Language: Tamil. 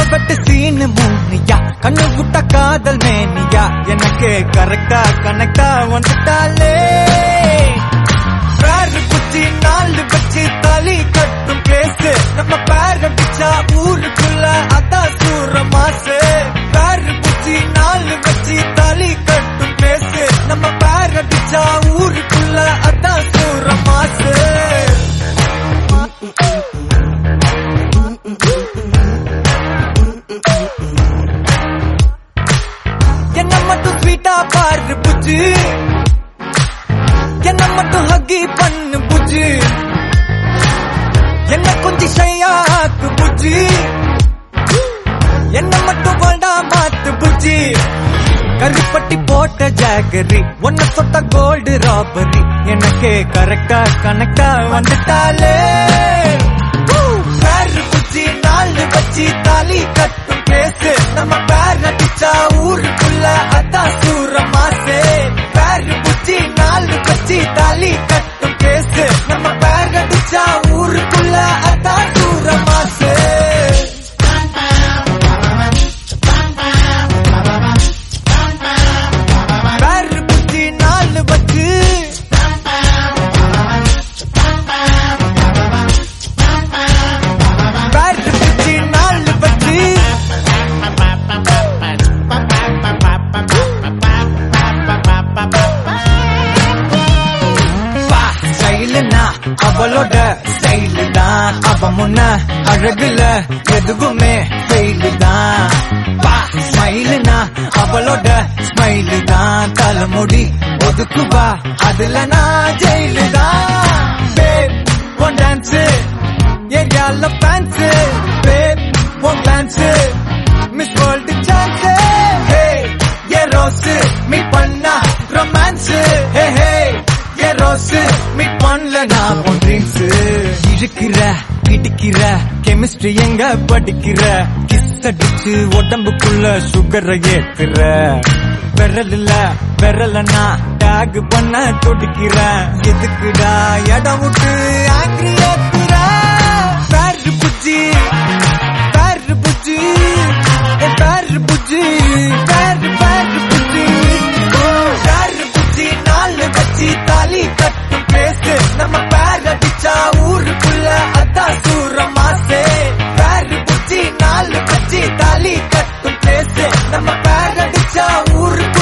வெட்டு சீனு மூனியா கண்ணு விட்ட காதல் மேனியா எனக்கு கரெக்டா கனெக்டா வந்துட்டாலே பேரு குச்சி நாலு வச்சு தலி கட்டும் பேசு நம்ம பேர பிச்சா ஊருக்குள்ள அதான் சூற மாசு பேரு குச்சி நாலு வச்சு தலி கட்டும் பேசு நம்ம பேர பிச்சா ஊருக்குள்ள அதான் சூற மாசு என்ன மட்டும் ஸ்வீட்டா பாரு புஜு என்ன மட்டும் ஹக்கி பண்ணு புஜு என்ன கொஞ்சம் ஷையாக்கு புஜு என்ன மட்டும் வேண்டா மாத்து புஜி கருப்பட்டி போட்ட ஜாகரி ஒன்ன தொட்ட கோல்டு ராபரி எனக்கு கரெக்டா கனெக்டா வந்துட்டாலே பேரு குச்சி நாலு வச்சு தாலி கட்டும் பேசு நம்ம பேர் அடிச்சா ஊருக்குள்ள அதான் சூற மாசே பேரு குச்சி நாலு வச்சு தாலி கட்டும் பேசு நம்ம பேர் அடிச்சா ஊருக்குள்ள அதான் சூற மாசே பேரு குச்சி நாலு வச்சு பேரு குச்சி நாலு வச்சு பா ஸ்டைலுனா அவளோட ஸ்டைலு தான் அவ முன்ன அழகுல எதுவுமே ஃபெயிலு தான் பா ஸ்மைலுனா அவளோட ஸ்மைலு தான் தலைமுடி ஒதுக்குவா அதுல நான் ஜெயிலு தான் பேப் ஒன் டான்ஸ் ஏரியால fans babe one dance miss world chance hey a rose meet பண்ணா romance hey hey a rose meet பண்ணல நான் உன் ட்ரீம்ஸ் இழுக்கிற பிடிக்கிற கெமிஸ்ட்ரி எங்க படிக்கிற கிஸ் அடிச்சு உடம்புக்குள்ள சுகரை ஏத்துற விரல்ல விரலனா டேக் பண்ண துடிக்கிற எதுக்குடா இடம் விட்டு ஆங்கிரி ஏத்துற பேரு புஜ்ஜி பேரு புஜ்ஜி என் பேரு புஜ்ஜி பேரு பேரு புஜ்ஜி பேரு புஜ்ஜி நாலு வச்சு தாலி கட்டும் பேசு நம்ம பேர் அடிச்சா ஊருக்குள்ள அதான் சூற மாசே பேரு புஜ்ஜி நாலு வச்சு தாலி கட்டும் பேசு நம்ம பேர் அடிச்சா ஊருக்கு